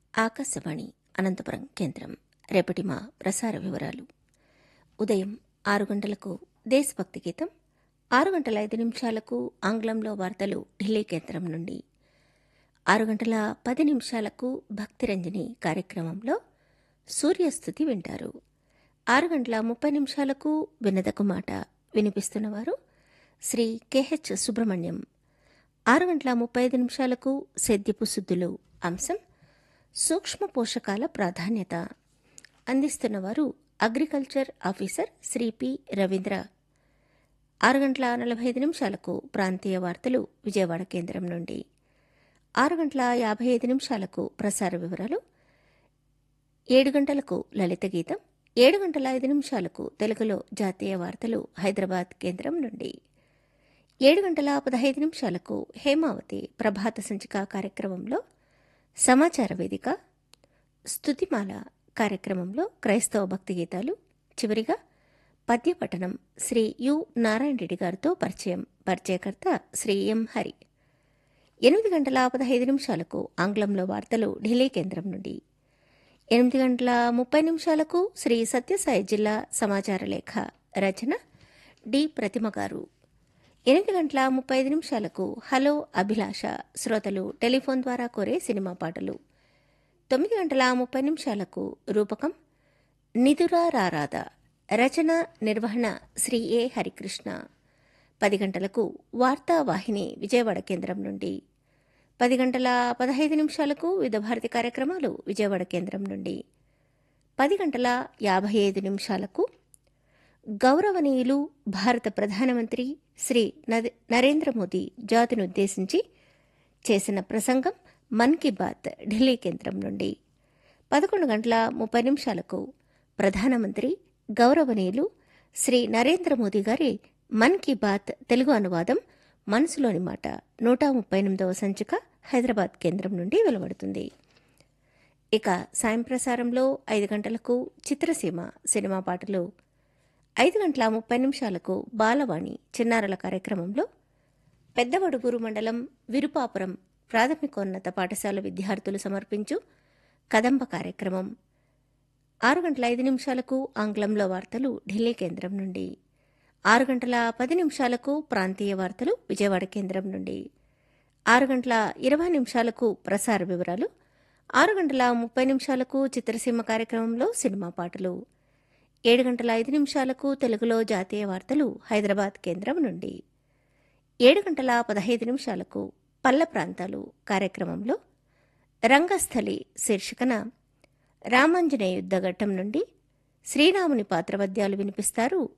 ఆకాశవాణి అనంతపురం కేంద్రం రేపటి మా ప్రసార వివరాలు ఉదయం ఆరు గంటలకు దేశభక్తి గీతం ఆరు గంటల ఐదు నిమిషాలకు ఆంగ్లంలో వార్తలు ఢిల్లీ కేంద్రం నుండి ఆరు గంటల పది నిమిషాలకు భక్తిరంజని కార్యక్రమంలో సూర్యస్థుతి వింటారు ఆరు గంటల ముప్పై నిమిషాలకు వినదకు మాట వినిపిస్తున్నవారు శ్రీ కెహెచ్ సుబ్రహ్మణ్యం ఆరు గంటల ముప్పై ఐదు నిమిషాలకు సేద్యపు శుద్ధులు అంశం సూక్ష్మ పోషకాల ప్రాధాన్యత అందిస్తున్నవారు agriculture officer Shri P Ravindra ఆరు గంటల నలభై ఐదు నిమిషాలకు ప్రాంతీయ వార్తలు విజయవాడ కేంద్రం నుండి ఆరు గంటల యాభై ఐదు నిమిషాలకు ప్రసార వివరాలు ఏడు గంటలకు లలిత గీతం ఏడు గంటల ఐదు నిమిషాలకు తెలుగులో జాతీయ వార్తలు హైదరాబాద్ కేంద్రం నుండి ఏడు గంటల పదహైదు నిమిషాలకు హేమావతి ప్రభాత సంచిక కార్యక్రమంలో సమాచార వేదిక స్తుతిమాల కార్యక్రమంలో క్రైస్తవ భక్తి గీతాలు చివరిగా పద్యపఠనం శ్రీ యు నారాయణ రెడ్డి గారితో పరిచయం పరిచయకర్త శ్రీ ఎం హరి ఎనిమిది గంటల పదహైదు నిమిషాలకు ఆంగ్లంలో వార్తలు ఢిల్లీ కేంద్రం నుండి ఎనిమిది గంటల ముప్పై నిమిషాలకు శ్రీ సత్యసాయి జిల్లా సమాచార లేఖ రచన డి ప్రతిమ గారు ఎనిమిది గంటల ముప్పై ఐదు నిమిషాలకు హలో అభిలాష శ్రోతలు టెలిఫోన్ ద్వారా కోరే సినిమా పాటలు తొమ్మిది గంటల ముప్పై నిమిషాలకు రూపకం నిదురా రారాద రచన నిర్వహణ శ్రీ ఏ హరికృష్ణ పది గంటలకు వార్తావాహిని విజయవాడ కేంద్రం నుండి పది గంటల పదహైదు నిమిషాలకు వివిధ భారతి కార్యక్రమాలు విజయవాడ కేంద్రం నుండి పది గంటల యాభై ఐదు నిమిషాలకు గౌరవనీయులు భారత ప్రధానమంత్రి శ్రీ నద- నరేంద్ర మోదీ జాతిని ఉద్దేశించి చేసిన ప్రసంగం మన్ కీ బాత్ ఢిల్లీ కేంద్రం నుండి పదకొండు గంటల ముప్పై నిమిషాలకు ప్రధానమంత్రి గౌరవనీయులు శ్రీ నరేంద్ర మోదీ గారి మన్ కీ బాత్ తెలుగు అనువాదం మనసులోని మాట నూట ముప్పై ఎనిమిదవ సంచిక హైదరాబాద్ కేంద్రం నుండి వెలువడుతుంది ఇక సాయం ప్రసారంలో ఐదు గంటలకు చిత్రసీమ సినిమా పాటలు ఐదు గంటల ముప్పై నిమిషాలకు బాలవాణి చిన్నారుల కార్యక్రమంలో పెద్దవడుగురు మండలం విరుపాపురం ప్రాథమికోన్నత పాఠశాల విద్యార్థులు సమర్పించు కదంబ కార్యక్రమం ఆరు గంటల ఐదు నిమిషాలకు ఆంగ్లంలో వార్తలు ఢిల్లీ కేంద్రం నుండి ఆరు గంటల పది నిమిషాలకు ప్రాంతీయ వార్తలు విజయవాడ కేంద్రం నుండి ఆరు గంటల ఇరవై నిమిషాలకు ప్రసార వివరాలు ఆరు గంటల ముప్పై నిమిషాలకు చిత్రసీమ కార్యక్రమంలో సినిమా పాటలు ఏడు గంటల ఐదు నిమిషాలకు తెలుగులో జాతీయ వార్తలు హైదరాబాద్ కేంద్రం నుండి ఏడు గంటల పదహైదు నిమిషాలకు పల్ల ప్రాంతాలు కార్యక్రమంలో రంగస్థలి శీర్షికన రామాంజనేయ యుద్ధఘట్టం నుండి శ్రీరాముని పాత్ర పద్యాలు వినిపిస్తారు